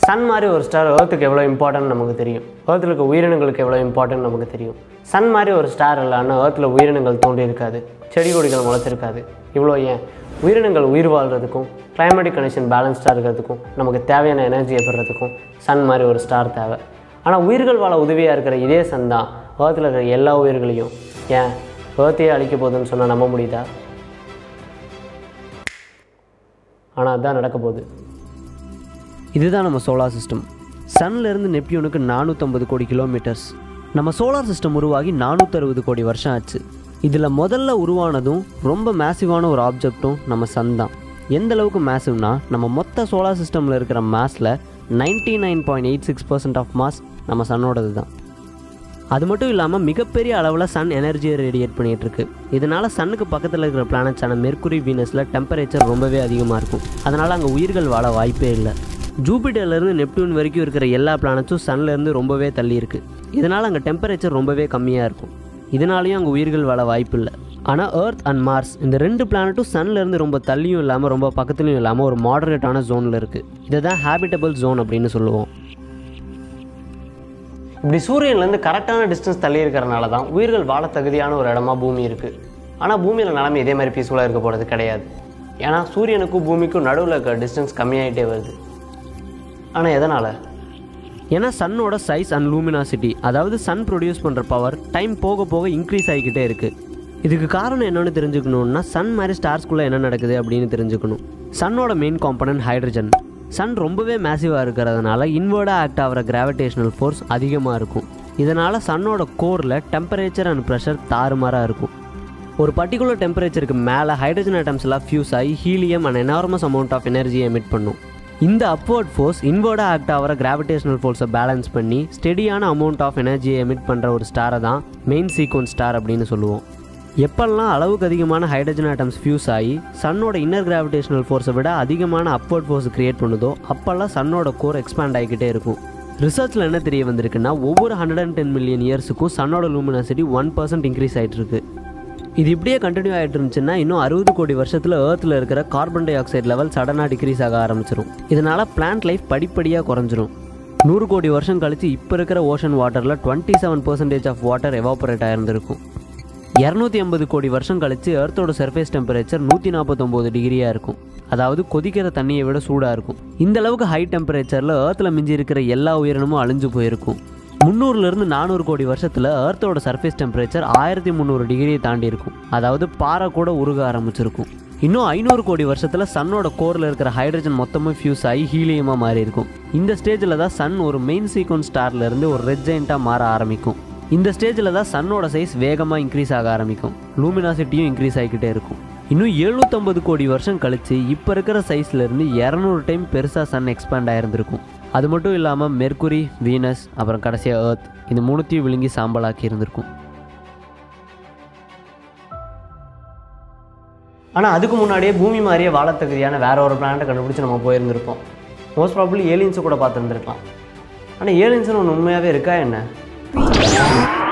Sun மாதிரி ஒரு star ஏர்த்துக்கு எவ்வளோ இம்பார்ட்டன்ட் நமக்கு தெரியும் ஏர்த்தில் இருக்க உயிரினங்களுக்கு எவ்வளோ இம்பார்ட்டன்ட் நமக்கு தெரியும் சன் மாதிரி ஒரு ஸ்டார் இல்லைன்னா ஏர்த்தில் உயிரினங்கள் தோன்றி இருக்காது செடி கொடிகள் முளைச்சிருக்காது இவ்வளோ ஏன் உயிரினங்கள் உயிர் வாழ்கிறதுக்கும் கிளைமேட்டிக் கண்டிஷன் பேலன்ஸ்டாக இருக்கிறதுக்கும் நமக்கு தேவையான எனர்ஜியை பெறுறதுக்கும் சன் மாதிரி ஒரு ஸ்டார் தேவை ஆனால் உயிர்கள் வாழ உதவியாக இருக்கிற இதே சன் தான் ஏர்த்தில் இருக்கிற எல்லா உயிர்களையும் ஏன் ஏர்த்தையே அழிக்க போகுதுன்னு சொன்னால் நம்ப முடியுதா ஆனால் அதுதான் நடக்க போகுது இதுதான் நம்ம சோலார் சிஸ்டம் சன்லேருந்து நெப்டியூனுக்கு நானூற்றம்பது கோடி கிலோமீட்டர்ஸ் நம்ம சோலார் சிஸ்டம் உருவாகி நானூற்றறுபது கோடி வருஷம் ஆச்சு இதில் முதல்ல உருவானதும் ரொம்ப மேசிவான ஒரு ஆப்ஜெக்ட்டும் நம்ம சன் தான் எந்த அளவுக்கு மேசிவ்னா நம்ம மொத்த சோலார் சிஸ்டமில் இருக்கிற மாஸில் ninety nine point eight six percent of mass நம்ம சன்னோடது தான் அது மட்டும் இல்லாமல் மிகப்பெரிய அளவில் சன் எனர்ஜியை ரேடியேட் பண்ணிகிட்டு இருக்கு இதனால் சன்னுக்கு பக்கத்தில் இருக்கிற பிளானட்ஸான மெர்க்குரி வீனஸில் டெம்பரேச்சர் ரொம்பவே அதிகமாக இருக்கும் அதனால் அங்கே உயிர்கள் வாழ வாய்ப்பே இல்லை ஜூபிட்டர்லேருந்து நெப்டியூன் வரைக்கும் இருக்கிற எல்லா பிளானட்ஸும் சன்லேருந்து ரொம்பவே தள்ளி இருக்கு இதனால் அங்கே டெம்பரேச்சர் ரொம்பவே கம்மியாக இருக்கும் இதனாலையும் அங்கே உயிர்கள் வாழ வாய்ப்பு இல்லை ஆனால் எர்த் அண்ட் மார்ஸ் இந்த ரெண்டு பிளானட்டும் சன்லேருந்து ரொம்ப தள்ளியும் இல்லாமல் ரொம்ப பக்கத்துலையும் இல்லாமல் ஒரு மாடரேட்டான ஜோனில் இருக்குது இதை தான் ஹேபிட்டபிள் ஜோன் அப்படின்னு சொல்லுவோம் இப்படி சூரியன்லேருந்து கரெக்டான டிஸ்டன்ஸ் தள்ளி இருக்கிறனால தான் உயிர்கள் வாழ தகுதியான ஒரு இடமா பூமி இருக்குது ஆனால் பூமியில் நிலைமை இதே மாதிரி பீஸ்ஃபுல்லாக இருக்க போகிறது கிடையாது ஏன்னா சூரியனுக்கும் பூமிக்கும் நடுவில் இருக்க டிஸ்டன்ஸ் கம்மியாகிட்டே வருது ஆனால் எதனால் ஏன்னா சன்னோட சைஸ் அண்ட் லூமினாசிட்டி அதாவது சன் ப்ரொடியூஸ் பண்ணுற பவர் டைம் போக போக இன்க்ரீஸ் ஆகிக்கிட்டே இருக்குது இதுக்கு காரணம் என்னன்னு தெரிஞ்சுக்கணுன்னா சன் மாதிரி ஸ்டார்ஸ்குள்ளே என்ன நடக்குது அப்படின்னு தெரிஞ்சுக்கணும் சன்னோட மெயின் காம்பனன்ட் ஹைட்ரஜன் சன் ரொம்பவே மேசிவாக இருக்கிறதுனால இன்வர்டாக ஆக்ட் ஆகிற கிராவிடேஷனல் ஃபோர்ஸ் அதிகமாக இருக்கும் இதனால் சன்னோட கோரில் டெம்பரேச்சர் அண்ட் ப்ரெஷர் தாறுமாறாக இருக்கும் ஒரு பர்டிகுலர் டெம்பரேச்சருக்கு மேலே ஹைட்ரஜன் ஐட்டம்ஸ் எல்லாம் ஃபியூஸ் ஆகி helium and enormous amount of எனர்ஜியை எமிட் பண்ணும் இந்த அப்வர்ட் ஃபோர்ஸ் இன்வர்டாக ஆக்ட் ஆகிற கிராவிடேஷனல் ஃபோர்ஸை பேலன்ஸ் பண்ணி ஸ்டெடியான அமௌண்ட் ஆஃப் எனர்ஜியை எமிட் பண்ணுற ஒரு ஸ்டாரை தான் மெயின் சீக்வன்ஸ் ஸ்டார் அப்படின்னு சொல்லுவோம் எப்பெல்லாம் அளவுக்கு அதிகமான ஹைட்ரஜன் ஆட்டம்ஸ் ஃபியூஸ் ஆகி சன்னோட இன்னர் கிராவிடேஷனல் ஃபோர்ஸை விட அதிகமான அப்வர்ட் ஃபோர்ஸ் கிரியேட் பண்ணுதோ அப்போல்லாம் சன்னோட கோர் எக்ஸ்பேண்ட் ஆகிக்கிட்டே இருக்கும் ரிசர்ச்சில் என்ன தெரிய வந்திருக்குன்னா ஒவ்வொரு ஹண்ட்ரட் அண்ட் டென் மில்லியன் இயர்ஸுக்கும் சன்னோட லூமினாசிட்டி ஒன் பர்சன்ட் இன்க்ரீஸ் ஆகிட்டு இருக்கு இது இப்படியே கண்டினியூ ஆகிட்டு இருந்துச்சுன்னா இன்னும் அறுபது கோடி வருஷத்தில் ஏர்த்தில் இருக்கிற கார்பன் டை ஆக்சைடு லெவல் சடனாக டிக்ரீஸ் ஆக ஆரம்பிச்சிடும் இதனால் பிளான்ட் லைஃப் படிப்படியாக குறைஞ்சிரும் நூறு கோடி வருஷம் கழித்து இப்போ இருக்கிற ஓஷன் வாட்டரில் twenty seven percentage of water evaporate ஆயிருந்திருக்கும் இரநூத்தி ஐம்பது கோடி வருஷம் கழித்து எர்த்தோட சர்ஃபேஸ் டெம்பரேச்சர் நூற்றி நாற்பத்தொம்போது டிகிரியாக இருக்கும் அதாவது கொதிக்கிற தண்ணியை விட சூடாக இருக்கும் இந்த அளவுக்கு ஹை டெம்பரேச்சரில் ஏர்த்தில் மிஞ்சி இருக்கிற எல்லா உயிரினமும் அழிஞ்சு போயிருக்கும் முந்நூறுலேருந்து நானூறு கோடி வருஷத்தில் ஏர்த்தோட சர்ஃபேஸ் டெம்பரேச்சர் ஆயிரத்தி முந்நூறு டிகிரியை தாண்டி இருக்கும் அதாவது பாறை கூட உருக ஆரம்பிச்சிருக்கும் இன்னும் ஐநூறு கோடி வருஷத்தில் சன்னோட கோரில் இருக்கிற ஹைட்ரஜன் மொத்தமும் ஃபியூஸ் ஆகி ஹீலியமாக மாறி இருக்கும் இந்த ஸ்டேஜில் தான் சன் ஒரு மெயின் சீக்வன்ஸ் ஸ்டார்லேருந்து ஒரு ரெட் ஜெயிண்ட்டாக மாற ஆரம்பிக்கும் இந்த ஸ்டேஜில் தான் சன்னோட சைஸ் வேகமாக இன்க்ரீஸ் ஆக ஆரம்பிக்கும் லூமினாசிட்டியும் இன்க்ரீஸ் ஆகிக்கிட்டே இருக்கும் இன்னும் எழுநூற்றம்பது கோடி வருஷம் கழித்து இப்போ இருக்கிற சைஸ்லேருந்து இரநூறு டைம் பெருசாக சன் எக்ஸ்பேண்ட் ஆயிருந்திருக்கும் அது மட்டும் இல்லாமல் மெர்க்குரி வீனஸ் அப்புறம் கடைசியாக ஏர்த் இந்த மூணுத்தையும் விழுங்கி சாம்பலாக்கி இருந்திருக்கும் ஆனால் அதுக்கு முன்னாடியே பூமி மாதிரியே வாழ தகுதியான வேற ஒரு பிளானட்டை கண்டுபிடிச்சி நம்ம போயிருந்திருப்போம் மோஸ்ட் ப்ராபப்ளி ஏலியன்ஸை கூட பார்த்துருந்துருக்கலாம் ஆனால் ஏலியன்ஸ்னு ஒன்று உண்மையாகவே இருக்கா என்ன